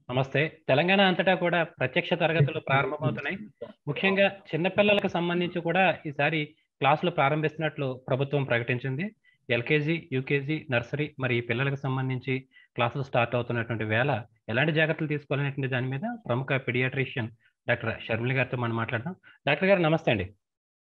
నమస్తే తెలంగాణ అంతటా కూడా ప్రత్యక్ష తరగతులు ప్రారంభమవుతున్నాయి ముఖ్యంగా చిన్నపిల్లలకు సంబంధించి కూడా ఈసారి క్లాసులు ప్రారంభిస్తున్నట్లు ప్రభుత్వం ప్రకటించింది ఎల్కేజీ యూకేజీ నర్సరీ మరి ఈ పిల్లలకు సంబంధించి క్లాసులు స్టార్ట్ అవుతున్నటువంటి వేళ ఎలాంటి జాగ్రత్తలు తీసుకోవాలనేటువంటి దాని మీద ప్రముఖ పిడియాట్రిషియన్ డాక్టర్ షర్మిలి గారితో మనం మాట్లాడదాం డాక్టర్ గారు నమస్తే అండి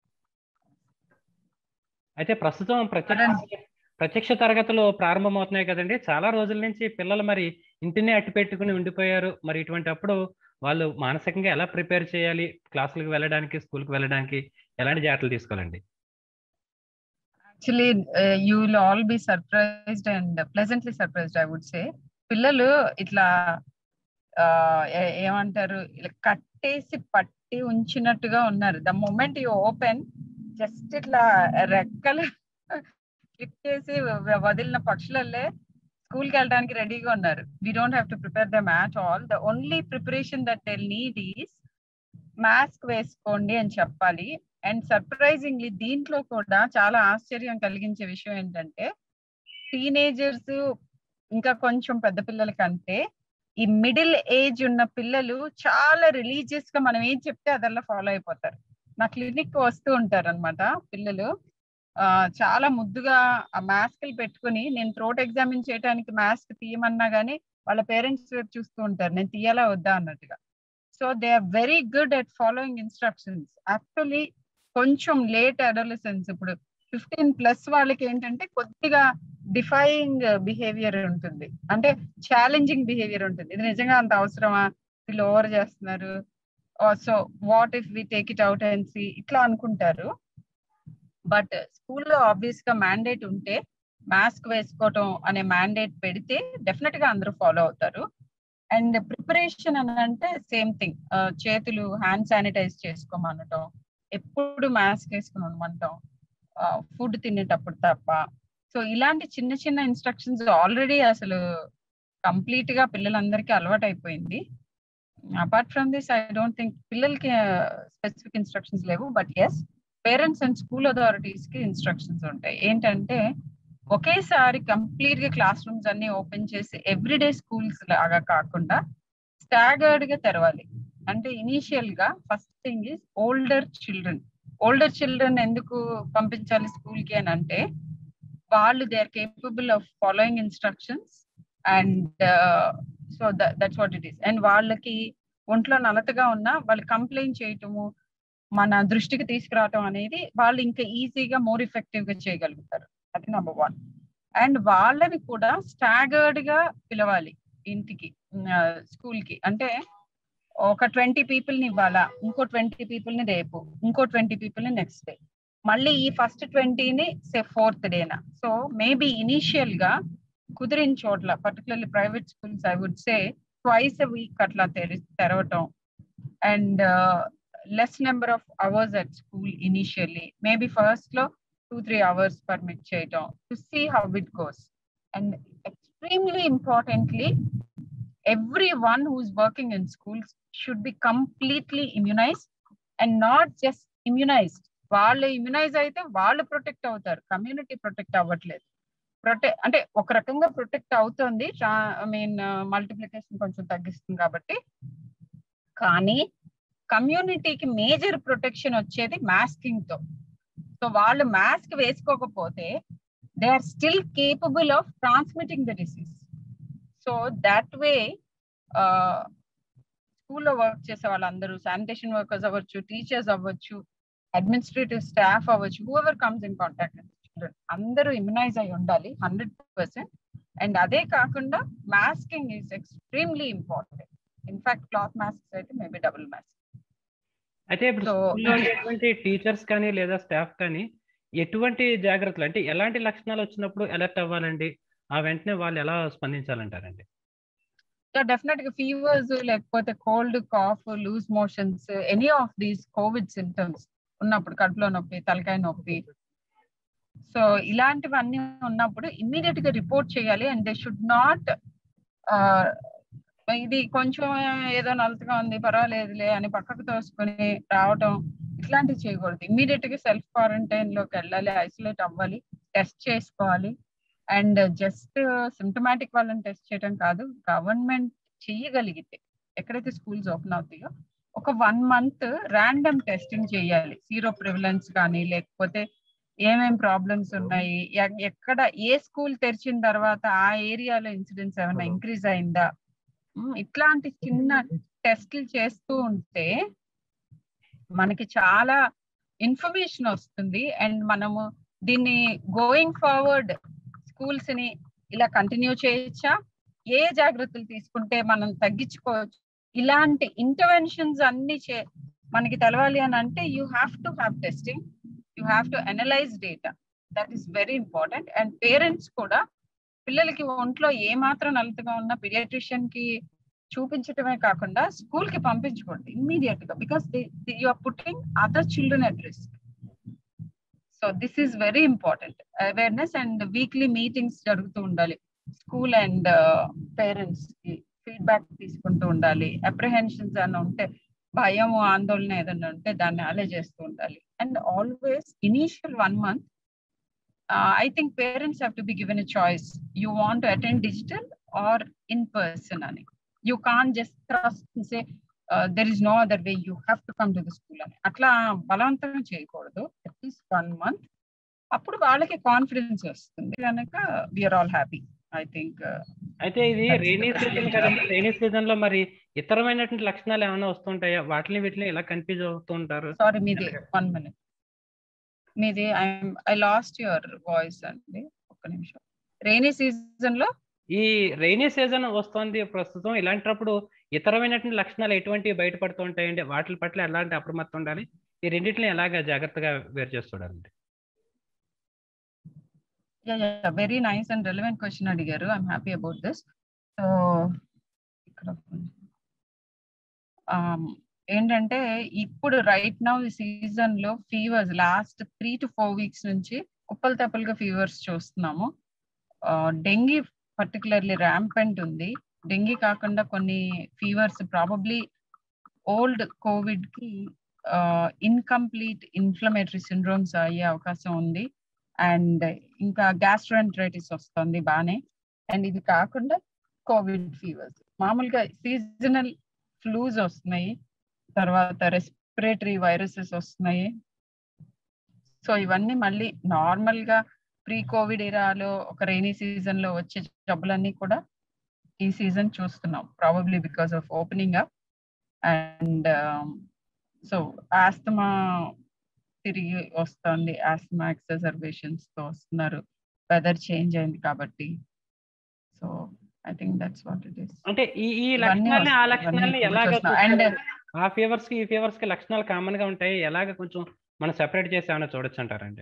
అయితే ప్రస్తుతం ప్రత్యక్ష ప్రత్యక్ష తరగతులు ప్రారంభమవుతున్నాయి కదండి చాలా రోజుల నుంచి పిల్లలు మరి ఇంటినే అట్టు పెట్టుకుని ఉండిపోయారు మరి ఇటువంటి అప్పుడు వాళ్ళు మానసికంగా ఎలా ప్రిపేర్ చేయాలి క్లాసులకు వెళ్ళడానికి స్కూల్కి వెళ్ళడానికి ఎలాంటి జాగ్రత్తలు తీసుకోవాలండి actually you will all be surprised and pleasantly surprised I would say పిల్లలు ఇట్లా ఏమంటారు ఇలా కట్టేసి పట్టి ఉంచినట్టుగా ఉన్నారు the moment you open just ఇట్లా రెక్కలు క్లిక్ చేసి వదిలిన పక్షులల్లే స్కూల్కి వెళ్ళడానికి రెడీగా ఉన్నారు we don't have to prepare the much all the only preparation that they need is mask వేసుకోండి అని చెప్పాలి అండ్ సర్ప్రైజింగ్లీ దీంట్లో కూడా చాలా ఆశ్చర్యం కలిగించే విషయం ఏంటంటే టీనేజర్స్ ఇంకా కొంచెం పెద్ద పిల్లల కంటే ఈ మిడిల్ ఏజ్ ఉన్న పిల్లలు చాలా రిలీజియస్ గా మనం ఏం చెప్తే అదల్లా ఫాలో అయిపోతారు నా క్లినిక్ వస్తూ ఉంటారు అనమాట పిల్లలు చాలా ముద్దుగా ఆ మాస్క్లు పెట్టుకుని నేను థ్రోట్ ఎగ్జామిన్ చేయడానికి మాస్క్ తీయమన్నా గానీ వాళ్ళ పేరెంట్స్ చూస్తూ ఉంటారు నేను తీయాలా వద్దా అన్నట్టుగా so they are very good at following instructions actually కొంచెం లేట్ అడోలసెన్స్ ఇప్పుడు ఫిఫ్టీన్ ప్లస్ వాళ్ళకి ఏంటంటే కొద్దిగా డిఫైయింగ్ బిహేవియర్ ఉంటుంది అంటే ఛాలెంజింగ్ బిహేవియర్ ఉంటుంది ఇది నిజంగా అంత అవసరమా వీళ్ళు ఓవర్ చేస్తున్నారు so what if we take it out and see ఇట్లా అనుకుంటారు బట్ స్కూల్లో ఆబ్వియస్ గా మ్యాండేట్ ఉంటే మాస్క్ వేసుకోవటం అనే మ్యాండేట్ పెడితే డెఫినెట్ గా అందరూ ఫాలో అవుతారు అండ్ ప్రిపరేషన్ అని అంటే సేమ్ థింగ్ చేతులు హ్యాండ్ శానిటైజ్ చేసుకోమనటం ఎప్పుడు మాస్క్ వేసుకుని ఉండమంటాం ఫుడ్ తినేటప్పుడు తప్ప సో ఇలాంటి చిన్న చిన్న ఇన్స్ట్రక్షన్స్ ఆల్రెడీ అసలు కంప్లీట్ గా పిల్లలందరికీ అలవాటు అయిపోయింది apart from this I don't think పిల్లలకి స్పెసిఫిక్ ఇన్స్ట్రక్షన్స్ లేవు but as parents and school authorities కి ఇన్స్ట్రక్షన్స్ ఉంటాయి ఏంటంటే ఒకేసారి కంప్లీట్ గా క్లాస్ రూమ్స్ అన్ని ఓపెన్ చేసి ఎవ్రీడే స్కూల్స్ లాగా కాకుండా స్టాగర్డ్ గా తెరవాలి అంటే ఇనీషియల్ గా first thing is older children older children ఎందుకు పంపించాలి స్కూల్ కి అని అంటే వాళ్ళు they are capable of following instructions and so that's what it is and వాళ్ళకి ఒంట్లో నలతగా ఉన్నా వాళ్ళు కంప్లైంట్ చేయటము మన దృష్టికి తీసుకురావటం అనేది వాళ్ళు ఇంకా ఈజీగా మోర్ ఎఫెక్టివ్ గా చేయగలుగుతారు అది నెంబర్ వన్ అండ్ వాళ్ళని కూడా స్టాగర్డ్ గా పిలవాలి ఇంటికి స్కూల్ కి అంటే ఒక ట్వంటీ పీపుల్ ని ఇవ్వాలా ఇంకో ట్వంటీ పీపుల్ ని రేపు ఇంకో ట్వంటీ పీపుల్ ని నెక్స్ట్ డే మళ్ళీ ఈ ఫస్ట్ ట్వంటీని సే ఫోర్త్ డేనా సో మేబీ ఇనీషియల్ గా కుదిరిన చోట్ల particularly private schools I would say twice a week అట్లా తెరి తెరవటం and less number of hours at school initially maybe first లో టూ త్రీ అవర్స్ పర్మిట్ చేయటం to see how it goes and extremely importantly everyone who's working in schools should be completely immunised and not just immunised వాళ్ళు immunise అయితే వాళ్ళు protect అవుతారు community protect అవ్వట్లేదు protect అంటే ఒక రకంగా protect అవుతుంది ఐ మీన్ మల్టిప్లికేషన్ కొంచెం తగ్గిస్తుంది కాబట్టి కానీ కమ్యూనిటీకి మేజర్ ప్రొటెక్షన్ వచ్చేది మాస్కింగ్ తో సో వాళ్ళు మాస్క్ వేసుకోకపోతే they are still capable of transmitting the disease so that way స్కూల్లో వర్క్ చేసే వాళ్ళందరూ శానిటేషన్ వర్కర్స్ అవ్వచ్చు టీచర్స్ అవ్వచ్చు అడ్మినిస్ట్రేటివ్ స్టాఫ్ అవ్వచ్చు whoever comes in contact children అందరూ ఇమ్యునైజ్ అయి ఉండాలి హండ్రెడ్ పర్సెంట్ అండ్ అదే కాకుండా masking is extremely important in fact cloth mask అయితే మేబీ డబుల్ మాస్క్ అయితే ఇప్పుడు టీచర్స్ కానీ లేదా స్టాఫ్ కానీ ఎటువంటి జాగ్రత్తలు అంటే ఎలాంటి లక్షణాలు వచ్చినప్పుడు అలర్ట్ అవ్వాలండి ఆ వెంటనే వాళ్ళు ఎలా స్పందించాలంటారండి డెఫినెట్ గా ఫీవర్స్ లేకపోతే cold cough loose motions any of these Covid symptoms ఉన్నప్పుడు కడుపులో నొప్పి తలకాయ నొప్పి సో ఇలాంటివన్నీ ఉన్నప్పుడు ఇమ్మీడియట్ గా రిపోర్ట్ చేయాలి అండ్ దే షుడ్ నాట్ ఇది కొంచెం ఏదో నలతగా ఉంది పర్వాలేదులే అని పక్కకు తోసుకొని రావటం ఇట్లాంటివి చేయకూడదు ఇమ్మీడియట్ గా సెల్ఫ్ క్వారంటైన్ లోకి వెళ్ళాలి ఐసోలేట్ అవ్వాలి టెస్ట్ చేసుకోవాలి అండ్ జస్ట్ సిమ్టమాటిక్ వాళ్ళని టెస్ట్ చేయడం కాదు గవర్నమెంట్ చెయ్యగలిగితే ఎక్కడైతే స్కూల్స్ ఓపెన్ అవుతాయో ఒక వన్ మంత్ ర్యాండమ్ టెస్టింగ్ చేయాలి సీరో ప్రివిలెన్స్ కానీ లేకపోతే ఏమేం ప్రాబ్లమ్స్ ఉన్నాయి ఎ- ఎక్కడ ఏ స్కూల్ తెరిచిన తర్వాత ఆ ఏరియాలో ఇన్సిడెంట్స్ ఏమైనా ఇంక్రీజ్ అయిందా ఉమ్, ఇట్లాంటి చిన్న టెస్ట్లు చేస్తూ ఉంటే మనకి చాలా ఇన్ఫర్మేషన్ వస్తుంది అండ్ మనము దీన్ని గోయింగ్ ఫార్వర్డ్ స్కూల్స్ ని ఇలా కంటిన్యూ చేయొచ్చా ఏ జాగ్రత్తలు తీసుకుంటే మనం తగ్గించుకోవచ్చు ఇలాంటి ఇంటర్వెన్షన్స్ అన్ని చే మనకి తెలవాలి అని అంటే you have to have testing you have to analyse data that is very important and parents కూడా పిల్లలకి ఒంట్లో ఏ మాత్రం నలతగా ఉన్నా పిడియాట్రిషియన్ కి చూపించటమే కాకుండా స్కూల్ కి పంపించుకోండి ఇమ్మీడియట్ గా because you are putting other children at risk so this is very important awareness and weekly meetings జరుగుతూ ఉండాలి స్కూల్ అండ్ పేరెంట్స్ కి ఫీడ్బ్యాక్ తీసుకుంటూ ఉండాలి అప్రిహెన్షన్స్ అని ఉంటే భయం ఆందోళన ఏదైనా ఉంటే దాన్ని అలే చేస్తూ ఉండాలి and always initial one month I think parents have to be given a choice you want attend digital or in person అని you can just trust say there is no other way you have to come to the school అని అట్లా బలవంతం చేయకూడదు at least one month అప్పుడు వాళ్ళకి confidence వస్తుంది కనుక we're all happy I think అయితే ఇది That's rainy the season condition. కదండి రైనీ సీజన్ లో మరి ఇతరమైనటువంటి లక్షణాలు ఏమైనా వస్తుంటాయా వాటిని వీటిని ఎలా కన్ఫ్యూజ్ అవుతూ ఉంటారు సారీ మీది వన్ మినిట్ మీది ఐ లాస్ట్ యువర్ వాయిస్ అండి ఒక్క నిమిషం రైనీ సీజన్ లో ఈ రైనీ సీజన్ వస్తుంది ప్రస్తుతం ఇలాంటప్పుడు ఇతరమైనటువంటి లక్షణాలు ఎటువంటివి బయటపడుతూ ఉంటాయండి వాటి పట్ల ఎలాంటి అప్రమత్తం ఉండాలి ఈ రెండింటిని ఎలాగ జాగ్రత్తగా వేరు చేసి చూడాలండి very nice and relevant question అడిగారు I'm happy about this so ఇక్కడ um, ఏంటంటే ఇప్పుడు రైట్ నౌ ఈ సీజన్ లో fevers last three to four weeks నుంచి కుప్పలు తెప్పలుగా ఫీవర్స్ చూస్తున్నాము డెంగీ పర్టికులర్లీ ర్యాంపెంట్ ఉంది డెంగీ కాకుండా కొన్ని ఫీవర్స్ ప్రాబబ్లీ ఓల్డ్ కోవిడ్ కి ఇన్కంప్లీట్ ఇన్ఫ్లమేటరీ సిండ్రోమ్స్ అయ్యే అవకాశం ఉంది అండ్ ఇంకా గ్యాస్ట్రోఎంట్రైటిస్ వస్తుంది బానే అండ్ ఇది కాకుండా కోవిడ్ ఫీవర్స్ మామూలుగా సీజనల్ ఫ్లూస్ వస్తున్నాయి తర్వాత రెస్పిరేటరీ వైరసెస్ వస్తున్నాయి సో ఇవన్నీ మళ్ళీ నార్మల్ గా ప్రీ కోవిడ్ ఏరాలో ఒక రైనీ సీజన్ లో వచ్చే జబ్బులన్నీ కూడా ఈ సీజన్ చూస్తున్నాం probably because of opening up and so asthma తిరిగి వస్తుంది ఆస్తమా ఎక్సర్బేషన్స్ తో వస్తున్నారు వెదర్ చేంజ్ అయింది కాబట్టి so I think that's what it is అంటే ఈ ఈ ఇవన్నీ లక్షణాలని ఆ వస్తాయి, లక్షణాలని ఇవన్నీ ఎలాగ చూస్తున్నాం. And- చూస్తారు? ఆ ఫీవర్స్ కి ఈ ఫీవర్స్ కి లక్షణాలు కామన్ గా ఉంటాయి ఎలాగ కొంచెం మనం సెపరేట్ చేసి ఏమైనా చూడొచ్చు అంటారండి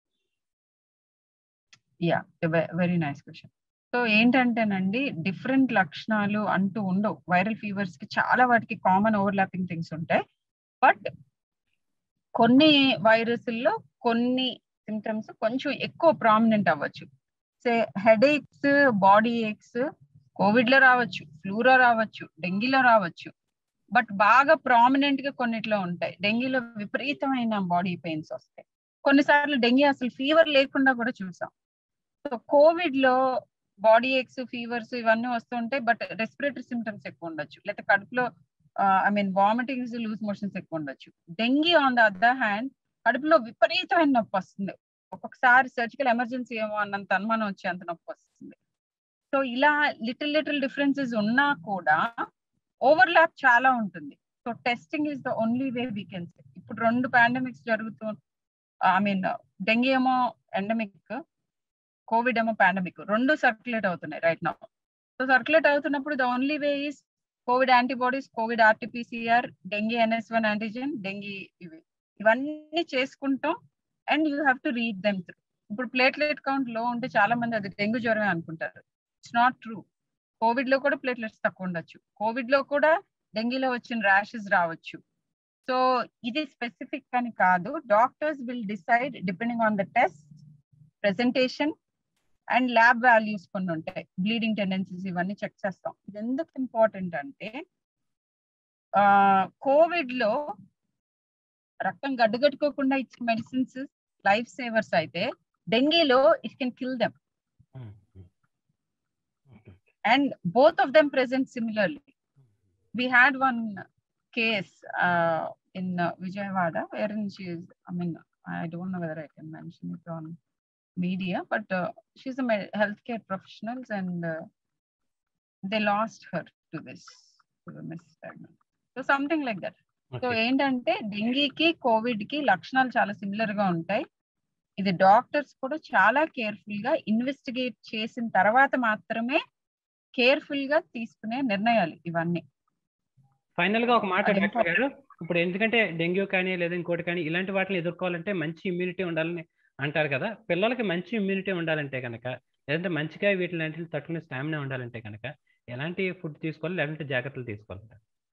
yeah very nice question so ఏంటంటేనండి డిఫరెంట్ లక్షణాలు అంటూ ఉండవు వైరల్ ఫీవర్స్ కి చాలా వాటికి కామన్ ఓవర్లాపింగ్ థింగ్స్ ఉంటాయి బట్ కొన్ని వైరస్ల్లో కొన్ని సిమ్టమ్స్ కొంచెం ఎక్కువ ప్రామినెంట్ అవ్వచ్చు say headaches body aches Covid లో రావచ్చు ఫ్లూలో రావచ్చు డెంగీలో రావచ్చు బట్ బాగా ప్రామినెంట్ గా కొన్నిట్లో ఉంటాయి డెంగీలో విపరీతమైన బాడీ పెయిన్స్ వస్తాయి కొన్నిసార్లు డెంగీ అసలు ఫీవర్ లేకుండా కూడా చూసాం సో కోవిడ్ లో బాడీ ఏక్స్ ఫీవర్స్ ఇవన్నీ వస్తుంటాయి బట్ రెస్పిరేటరీ సిమ్టమ్స్ ఎక్కువ ఉండొచ్చు లేకపోతే కడుపులో I mean vomitings loose motions ఎక్కువ ఉండొచ్చు dengue on the other hand కడుపులో విపరీతమైన నొప్పి వస్తుంది ఒక్కొక్కసారి సర్జికల్ ఎమర్జెన్సీ ఏమో అన్నంత అనుమానం వచ్చి అంత నొప్పి వస్తుంది సో ఇలా లిటిల్ లిటిల్ డిఫరెన్సెస్ ఉన్నా కూడా ఓవర్లాప్ చాలా ఉంటుంది so testing is the only way we can say ఇప్పుడు రెండు పాండమిక్స్ జరుగుతూ ఐ మీన్ డెంగీ ఏమో ఎండమిక్ కోవిడ్ ఏమో పాండమిక్ రెండు సర్క్యులేట్ అవుతున్నాయి రైట్ నౌ సో సర్క్యులేట్ అవుతున్నప్పుడు the only way is Covid antibodies Covid RTPCR dengue NS one antigen dengue ఇవి ఇవన్నీ చేసుకుంటాం and you have to read them through ఇప్పుడు platelet count లో ఉంటే చాలా మంది అది డెంగ్యూ జ్వరమే అనుకుంటారు ఇట్స్ నాట్ ట్రూ కోవిడ్ లో కూడా ప్లేట్లెట్స్ తక్కువ ఉండొచ్చు కోవిడ్ లో కూడా డెంగీలో వచ్చిన ర్యాషెస్ రావచ్చు సో ఇది స్పెసిఫిక్ అని కాదు doctors will decide depending on the test presentation and lab values కొన్ని ఉంటాయి బ్లీడింగ్ టెండెన్సీస్ ఇవన్నీ చెక్ చేస్తాం ఇది ఎందుకు ఇంపార్టెంట్ అంటే కోవిడ్ లో రక్తం గడ్డగట్టుకోకుండా ఇచ్చిన మెడిసిన్స్ లైఫ్ సేవర్స్ అయితే డెంగీలో it can kill them and both of them present similarly we had one case uh, in uh, Vijayawada wherein she is, I mean, I don't know whether I can mention it on media, but uh, she's a med- healthcare professionals and uh, they lost her to this, to the misdiagnosis. So something like that. So okay ఏంటంటే డెంగీకి Covid కి లక్షణాలు చాలా similar గా ఉంటాయి ఇది doctors కూడా చాలా కేర్ఫుల్ గా ఇన్వెస్టిగేట్ చేసిన తర్వాత మాత్రమే కేర్ఫుల్ గా తీసుకునే నిర్ణయాలు ఇవన్నీ ఫైనల్ గా ఒక మాట అది డాక్టర్ గారు ఇప్పుడు ఎందుకంటే డెంగ్యూ కానీ లేదా ఇంకోటి కానీ ఇలాంటి వాటిని ఎదుర్కోవాలంటే మంచి ఇమ్యూనిటీ ఉండాలని అంటారు కదా పిల్లలకి మంచి ఇమ్యూనిటీ ఉండాలంటే కనుక లేదంటే మంచిగా వీటిని తట్టుకునే స్టామినా ఉండాలంటే కనుక ఎలాంటి ఫుడ్ తీసుకోవాలి లేదంటే జాగ్రత్తలు తీసుకోవాలి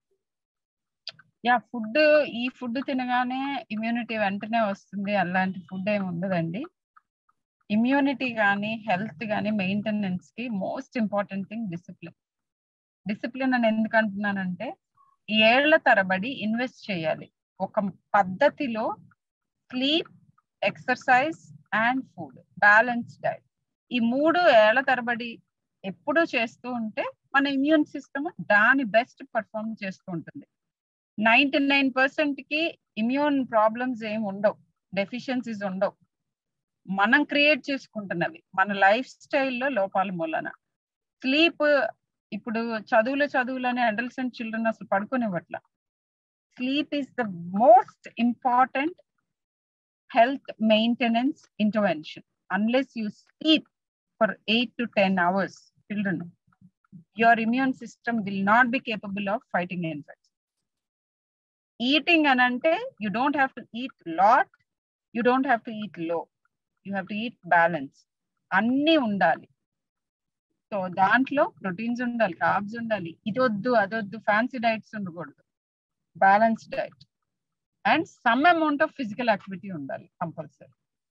యా ఫుడ్ ఈ ఫుడ్ తినగానే ఇమ్యూనిటీ వెంటనే వస్తుంది అలాంటి ఫుడ్ ఏమి ఉండదండి ఇమ్యూనిటీ కానీ హెల్త్ కానీ మెయింటెనెన్స్ కి most important thing discipline discipline అని ఎందుకు అంటున్నానంటే ఈ ఏళ్ల తరబడి ఇన్వెస్ట్ చేయాలి ఒక పద్ధతిలో sleep exercise and food balance diet ఈ మూడు ఏళ్ల తరబడి ఎప్పుడూ చేస్తూ ఉంటే మన ఇమ్యూన్ సిస్టమ్ దాని బెస్ట్ పర్ఫార్మ్ చేస్తూ ఉంటుంది నైన్టీ నైన్ పర్సెంట్ కి ఇమ్యూన్ ప్రాబ్లమ్స్ ఏమి ఉండవు డెఫిషియన్సీస్ ఉండవు మనం క్రియేట్ చేసుకుంటున్నవి మన లైఫ్ స్టైల్లో లోపాల మూలన స్లీప్ ఇప్పుడు చదువులు చదువులని అడల్సెంట్ చిల్డ్రన్ అసలు పడుకునేవట్ల sleep is the most important health maintenance intervention unless you sleep for eight to ten hours children your immune system will not be capable of fighting infects eating అని అంటే you don't have to eat lot you don't have to eat low you have to eat balance అన్నీ ఉండాలి so దాంట్లో proteins ఉండాలి carbs ఉండాలి ఇది వద్దు అదొద్దు ఫ్యాన్సీ డైట్స్ ఉండకూడదు balance diet and some amount of physical activity ఉండాలి కంపల్సరీ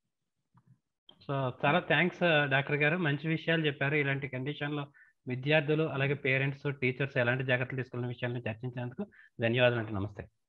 సో చాలా థ్యాంక్స్ డాక్టర్ గారు మంచి విషయాలు చెప్పారు ఇలాంటి కండిషన్ లో విద్యార్థులు అలాగే పేరెంట్స్ టీచర్స్ ఎలాంటి జాగ్రత్తలు తీసుకున్న విషయాలను చర్చించినందుకు ధన్యవాదాలు అంటే నమస్తే